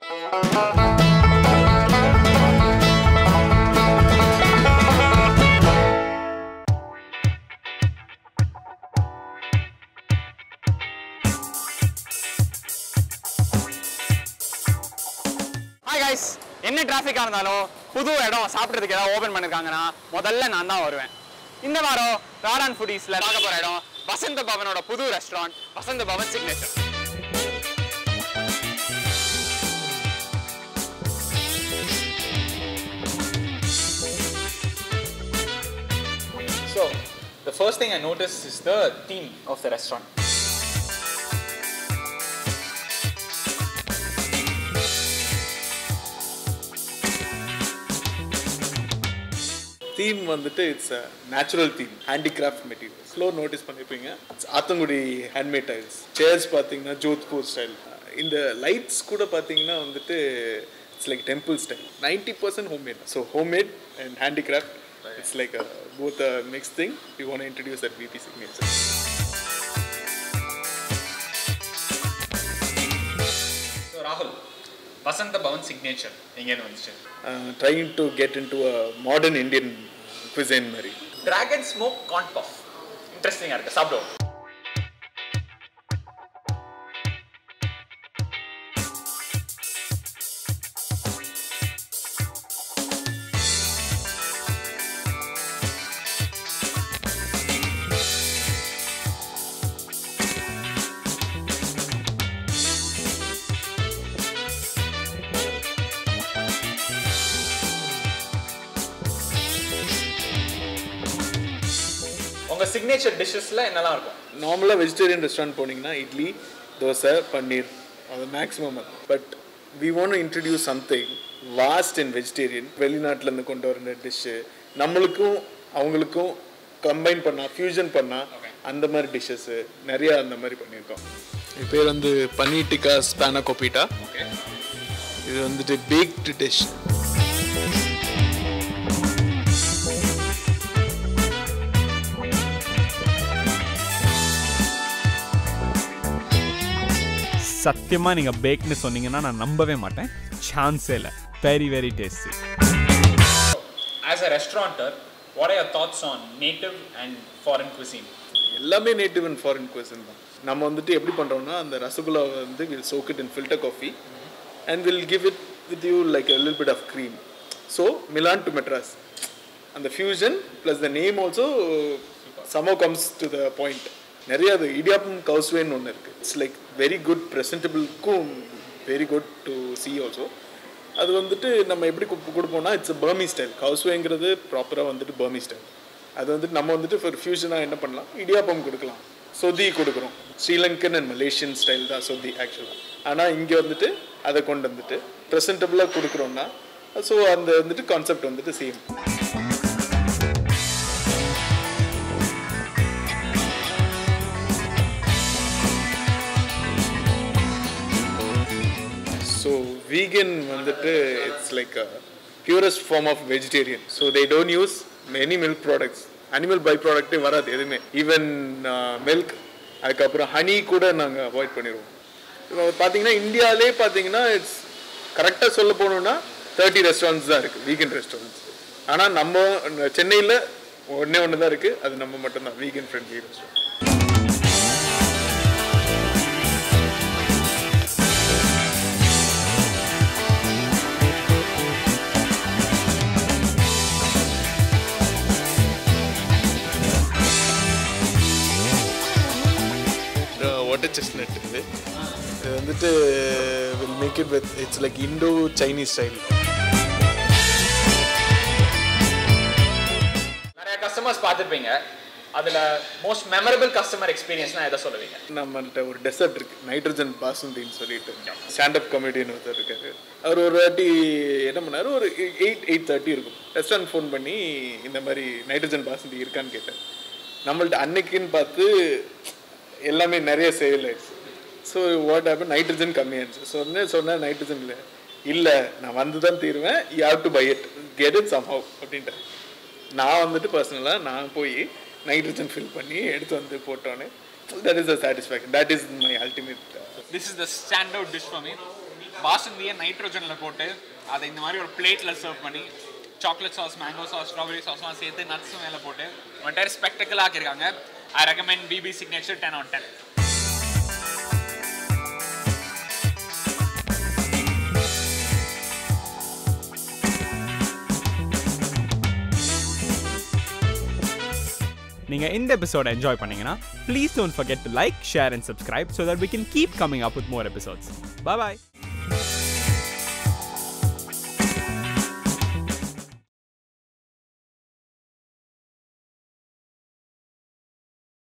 Hi guys என்ன டிராஃபிக்காக இருந்தாலும் புது இடம் சாப்பிட்றதுக்கு ஏதாவது ஓப்பன் பண்ணிருக்காங்கன்னா முதல்ல நான் தான் வருவேன் இந்த வாரம் ராடான் ஃபுடீஸில் பார்க்க போகிற இடம் வசந்த பவனோட புது restaurant Vasantha Bhavan signature So, the first thing I noticed is the theme of the restaurant. Theme வந்துட்டு it's a natural theme handicraft material floor notice பண்ணியிருப்பீங்க It's Athangudi handmade tiles chairs பார்த்தீங்கன்னா ஜோத்பூர் ஸ்டைல் இந்த லைட்ஸ் கூட பார்த்தீங்கன்னா வந்துட்டு it's like temple style ninety percent homemade so homemade and handicraft it's like both a mix thing we want introduce that VB signature So, Rahul, Vasantha Bhavan signature எங்கேருந்து வந்துச்சு trying to get in to a modern Indian cuisine மாதிரி dragon smoke corn puff இன்ட்ரெஸ்டிங்காக இருக்கு சாப்பிடுவோம் உங்க signature டிஷ்ஷஸ்ல என்னெல்லாம் இருக்கும் நார்மலாக வெஜிடேரியன் ரெஸ்டாரண்ட் போனீங்கன்னா இட்லி தோசை பன்னீர் அது மேக்ஸிமம் அது but we want introduce something vast in vegetarian வெளிநாட்டிலேருந்து கொண்டு வர டிஷ்ஷு நம்மளுக்கும் அவங்களுக்கும் கம்பைன் பண்ணா ஃபியூஷன் பண்ணா அந்த மாதிரி டிஷ்ஷஸ்ஸு நிறையா அந்த மாதிரி பண்ணியிருக்கோம் என் பேர் வந்து பன்னீர் டிக்கா ஸ்பானா கோபிட்டா ஓகே இது வந்துட்டு பேக்டு டிஷ் சத்தியமாக நீங்கள் பேக்னு சொன்னீங்கன்னா நான் நம்பவே மாட்டேன் சான்ஸே இல்லை very very tasty as a restaurateur what are your thoughts on native and foreign cuisine எல்லாமே நேட்டிவ் அண்ட் ஃபாரின் கொஸ்டின் தான் நம்ம வந்துட்டு எப்படி பண்ணுறோம்னா அந்த ரசகுல்லா வந்து will soak it in filter coffee and will give it with you like lil bit of cream so Milan to Madras அந்த fusion plus the name also சமோ கம்ஸ் டு த பாயிண்ட் நிறைய அது இடியாப்பம் கவுஸ்வேன்னு ஒன்று இருக்குது இட்ஸ் லைக் வெரி குட் ப்ரெசன்டபிள்க்கும் very good to see also அது வந்துட்டு நம்ம எப்படி கு- கொடுப்போம்னா இட்ஸ் பர்மி ஸ்டைல் கவுஸ்வேங்கிறது ப்ராப்பராக வந்துட்டு பர்மி ஸ்டைல் அது வந்துட்டு நம்ம வந்துட்டு ஃபார் ஃபியூஷனாக என்ன பண்ணலாம் இடியாப்பம் கொடுக்கலாம் சொதி கொடுக்குறோம் ஸ்ரீலங்கன் அண்ட் மலேசியன் ஸ்டைல் தான் சொதி ஆக்சுவலாக ஆனால் இங்கே வந்துட்டு அதை கொண்டு வந்துட்டு ப்ரெசன்டபுளாக கொடுக்குறோன்னா ஸோ அந்த வந்துட்டு கான்செப்ட் வந்துட்டு சேம் ஸோ வீகன் வந்துட்டு it's like purest form of vegetarian so they don't use many milk products animal by ப்ராடக்ட்டே வராது எதுவுமே ஈவன் மில்க் அதுக்கப்புறம் ஹனி கூட நாங்கள் அவாய்ட் பண்ணிடுவோம் இப்போ பார்த்தீங்கன்னா இந்தியாவிலே பார்த்தீங்கன்னா இட்ஸ் கரெக்டாக சொல்ல போகணுன்னா தேர்ட்டி ரெஸ்டாரண்ட்ஸ் தான் இருக்குது வீகன் ரெஸ்டாரண்ட்ஸ் ஆனால் நம்ம சென்னையில் ஒன்றே ஒன்று தான் இருக்குது அது நம்ம மட்டும்தான் vegan friendly restaurant water chestnut இது இது வந்துட்டு will make it with it's like Indo Chinese style நிறைய கஸ்டமர்ஸ் பார்த்துருப்பீங்க அதுல மோஸ்ட் மெமரபிள் கஸ்டமர் எக்ஸ்பீரியன்ஸ்னா எதை சொல்லுவீங்க நம்மள்ட்ட ஒரு டெசர்ட் இருக்கு நைட்ரஜன் பாசுந்தின்னு சொல்லிட்டு ஸ்டாண்டப் காமெடின்னு ஒருத்தர் இருக்காரு அவர் ஒரு வாட்டி என்ன பண்ணாரு ஒரு எயிட் எயிட் தேர்ட்டி இருக்கும் ரெஸ்டாரண்ட் ஃபோன் பண்ணி இந்த மாதிரி நைட்ரஜன் பாசுந்தி இருக்கான்னு கேட்டேன் நம்மள்ட்ட அன்னைக்குன்னு பார்த்து எல்லாமே நிறைய சேல் ஆயிடுச்சு ஸோ வாட் ஹேப்பன் நைட்ரஜன் கம்மியாச்சு சொன்னேன் சொன்னேன் நைட்ரஜன் இல்லை இல்லை நான் வந்து தான் தீருவேன் you have to buy it get it somehow அப்படின்ட்டு நான் வந்துட்டு பர்சனலாக நான் போய் நைட்ரஜன் ஃபில் பண்ணி எடுத்து வந்து போட்டோன்னே that is the satisfaction that is my ultimate this is the stand out dish for me பாசந்தியை நைட்ரோஜனில் போட்டு அதை இந்த மாதிரி ஒரு பிளேட்டில் சர்வ் பண்ணி chocolate sauce mango sauce strawberry சாஸ்லாம் சேர்த்து நட்ஸும் மேலே போட்டு என்டையர் ஸ்பெக்டக்கிள் ஆக்கியிருக்காங்க I recommend BB signature ten on ten நீங்கள் இந்த எபிசோட என்ஜாய் பண்ணீங்கன்னா please don't forget to like share and subscribe so that we can keep coming up with more episodes. Bye bye.